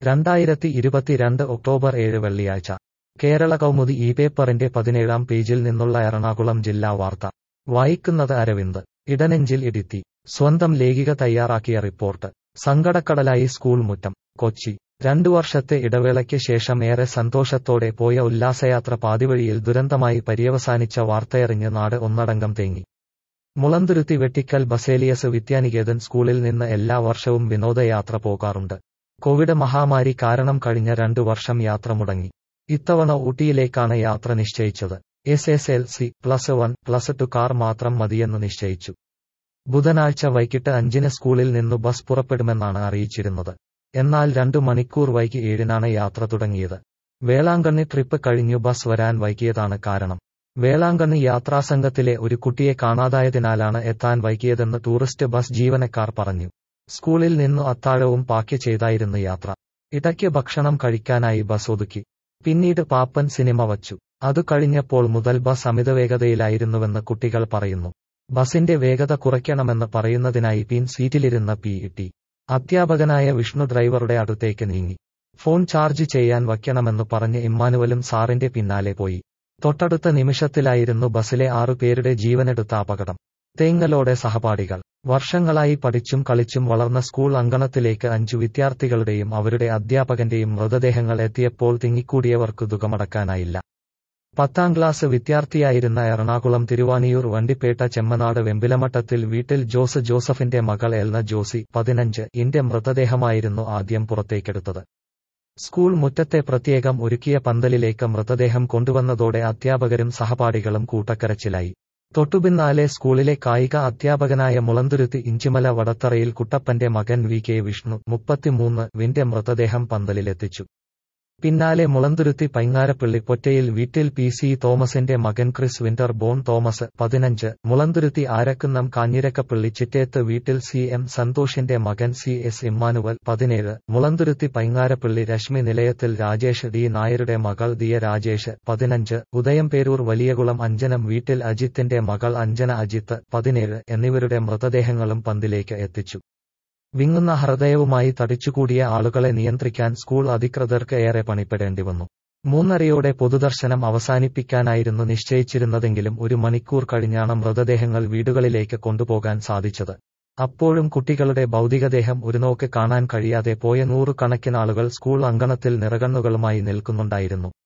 രണ്ടായിരത്തി ഇരുപത്തിരണ്ട് ഒക്ടോബർ ഏഴ് വെള്ളിയാഴ്ച കേരള കൗമുദി ഈ പേപ്പറിന്റെ പതിനേഴാം പേജിൽ നിന്നുള്ള എറണാകുളം ജില്ലാ വാർത്ത വായിക്കുന്നത് അരവിന്ദ് ഇടനെഞ്ചിൽ ഇടിത്തി സ്വന്തം ലേഖിക തയ്യാറാക്കിയ റിപ്പോർട്ട് സങ്കടക്കടലായി സ്കൂൾ മുറ്റം കൊച്ചി രണ്ടു വർഷത്തെ ഇടവേളയ്ക്ക് ശേഷം ഏറെ സന്തോഷത്തോടെ പോയ ഉല്ലാസയാത്ര പാതിവഴിയിൽ ദുരന്തമായി പര്യവസാനിച്ച വാർത്തയറിഞ്ഞ് നാട് ഒന്നടങ്കം തേങ്ങി മുളന്തുരുത്തി വെട്ടിക്കൽ ബസേലിയസ് വിദ്യാനികേതൻ സ്കൂളിൽ നിന്ന് എല്ലാ വർഷവും വിനോദയാത്ര പോകാറുണ്ട് കോവിഡ് മഹാമാരി കാരണം കഴിഞ്ഞ രണ്ടു വർഷം യാത്ര മുടങ്ങി ഇത്തവണ ഊട്ടിയിലേക്കാണ് യാത്ര നിശ്ചയിച്ചത് S S L C plus one plus two car മാത്രം മതിയെന്ന് നിശ്ചയിച്ചു ബുധനാഴ്ച വൈകിട്ട് അഞ്ചിന് സ്കൂളിൽ നിന്നു ബസ് പുറപ്പെടുമെന്നാണ് അറിയിച്ചിരുന്നത് എന്നാൽ രണ്ടു മണിക്കൂർ വൈകി ഏഴിനാണ് യാത്ര തുടങ്ങിയത് വേളാങ്കണ്ണി ട്രിപ്പ് കഴിഞ്ഞു ബസ് വരാൻ വൈകിയതാണ് കാരണം വേളാങ്കണ്ണി യാത്രാസംഘത്തിലെ ഒരു കുട്ടിയെ കാണാതായതിനാലാണ് എത്താൻ വൈകിയതെന്ന് ടൂറിസ്റ്റ് ബസ് ജീവനക്കാർ പറഞ്ഞു സ്കൂളിൽ നിന്നു അത്താഴവും പാക്ക് ചെയ്തായിരുന്നു യാത്ര ഇടയ്ക്ക് ഭക്ഷണം കഴിക്കാനായി ബസ് ഒതുക്കി പിന്നീട് പാപ്പൻ സിനിമ വച്ചു അതു കഴിഞ്ഞപ്പോൾ മുതൽ ബസ് അമിതവേഗതയിലായിരുന്നുവെന്ന് കുട്ടികൾ പറയുന്നു ബസിന്റെ വേഗത കുറയ്ക്കണമെന്ന് പറയുന്നതിനായി പിൻ സീറ്റിലിരുന്ന പി ടി അധ്യാപകനായ വിഷ്ണു ഡ്രൈവറുടെ അടുത്തേക്ക് നീങ്ങി ഫോൺ ചാർജ് ചെയ്യാൻ വയ്ക്കണമെന്ന് പറഞ്ഞ് ഇമ്മാനുവലും സാറിന്റെ പിന്നാലെ പോയി തൊട്ടടുത്ത നിമിഷത്തിലായിരുന്നു ബസിലെ ആറുപേരുടെ ജീവനെടുത്ത അപകടം തേങ്ങലോടെ സഹപാഠികൾ വർഷങ്ങളായി പഠിച്ചും കളിച്ചും വളർന്ന സ്കൂൾ അങ്കണത്തിലേക്ക് അഞ്ചു വിദ്യാർത്ഥികളുടെയും അവരുടെ അധ്യാപകന്റെയും മൃതദേഹങ്ങൾ എത്തിയപ്പോൾ തിങ്ങിക്കൂടിയവർക്ക് ദുഃഖമടക്കാനായില്ല പത്താം ക്ലാസ് വിദ്യാർത്ഥിയായിരുന്ന എറണാകുളം തിരുവാനിയൂർ വണ്ടിപ്പേട്ട ചെമ്മനാട് വെമ്പിലമട്ടത്തിൽ വീട്ടിൽ ജോസ് ജോസഫിന്റെ മകൾ എൽന ജോസി പതിനഞ്ച് ഇന്റെ മൃതദേഹമായിരുന്നു ആദ്യം പുറത്തേക്കെടുത്തത് സ്കൂൾ മുറ്റത്തെ പ്രത്യേകം ഒരുക്കിയ പന്തലിലേക്ക് മൃതദേഹം കൊണ്ടുവന്നതോടെ അധ്യാപകരും സഹപാഠികളും കൂട്ടക്കരച്ചിലായി തൊട്ടുപിന്നാലെ സ്കൂളിലെ കായിക അധ്യാപകനായ മുളന്തുരുത്തി ഇഞ്ചിമല വടത്തറയിൽ കുട്ടപ്പന്റെ മകൻ വി കെ വിഷ്ണു മുപ്പത്തിമൂന്ന് വിന്റെ മൃതദേഹം പന്തലിലെത്തിച്ചു പിന്നാലെ മുളന്തുരുത്തി പൈങ്ങാരപ്പള്ളി പൊറ്റയിൽ വീട്ടിൽ പി സി തോമസിന്റെ മകൻ ക്രിസ് വിന്റർ ബോൺ തോമസ് പതിനഞ്ച് മുളന്തുരുത്തി ആരക്കുന്നം കാഞ്ഞിരക്കപ്പള്ളി ചിറ്റേത്ത് വീട്ടിൽ സി എം സന്തോഷിന്റെ മകൻ സി എസ് ഇമ്മാനുവൽ പതിനേഴ് മുളന്തുരുത്തി പൈങ്ങാരപ്പള്ളി രശ്മി നിലയത്തിൽ രാജേഷ് ഡി നായരുടെ മകൾ ദിയ രാജേഷ് പതിനഞ്ച് ഉദയംപേരൂർ വലിയകുളം അഞ്ജനം വീട്ടിൽ അജിത്തിന്റെ മകൾ അഞ്ജന അജിത്ത് പതിനേഴ് എന്നിവരുടെ മൃതദേഹങ്ങളും പന്തിലേക്ക് എത്തിച്ചു വിങ്ങുന്ന ഹൃദയവുമായി തടിച്ചുകൂടിയ ആളുകളെ നിയന്ത്രിക്കാൻ സ്കൂൾ അധികൃതർക്ക് ഏറെ പണിപ്പെടേണ്ടി വന്നു മൂന്നരയോടെ പൊതുദർശനം അവസാനിപ്പിക്കാനായിരുന്നു നിശ്ചയിച്ചിരുന്നതെങ്കിലും ഒരു മണിക്കൂർ കഴിഞ്ഞാണ് മൃതദേഹങ്ങൾ വീടുകളിലേക്ക് കൊണ്ടുപോകാൻ സാധിച്ചത് അപ്പോഴും കുട്ടികളുടെ ഭൗതികദേഹം ഒരു നോക്ക് കാണാൻ കഴിയാതെ പോയ നൂറുകണക്കിനാളുകൾ സ്കൂൾ അങ്കണത്തിൽ നിറകണ്ണുകളുമായി നിൽക്കുന്നുണ്ടായിരുന്നു